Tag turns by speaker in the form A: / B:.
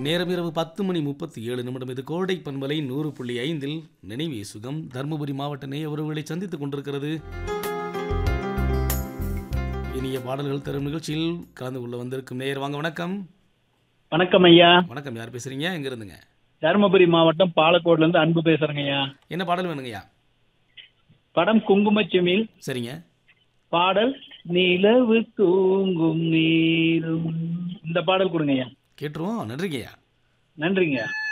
A: நேரம் இரவு பத்து மணி முப்பத்தி ஏழு நிமிடம் இது கோடை பண்பலை நூறு புள்ளி ஐந்தில் நினைவே சுகம் தருமபுரி மாவட்ட நேய உறவுகளை சந்தித்துக் கொண்டிருக்கிறது இனிய பாடல்கள் தரும் நிகழ்ச்சியில் கலந்து கொள்ள வந்திருக்கும் நேயர் வாங்க வணக்கம்
B: வணக்கம் ஐயா
A: வணக்கம் யார் பேசுறீங்க எங்க இருந்துங்க
B: தருமபுரி மாவட்டம் பாலக்கோட்ல இருந்து அன்பு பேசுறேங்க ஐயா
A: என்ன பாடல் வேணுங்கய்யா
B: படம் குங்குமச்சிமில்
A: சரிங்க
B: பாடல் நிலவு தூங்கும் நீரும் இந்த பாடல் கொடுங்க ஐயா
A: கேட்டுருவோம் நன்றிங்கய்யா
B: நன்றிங்க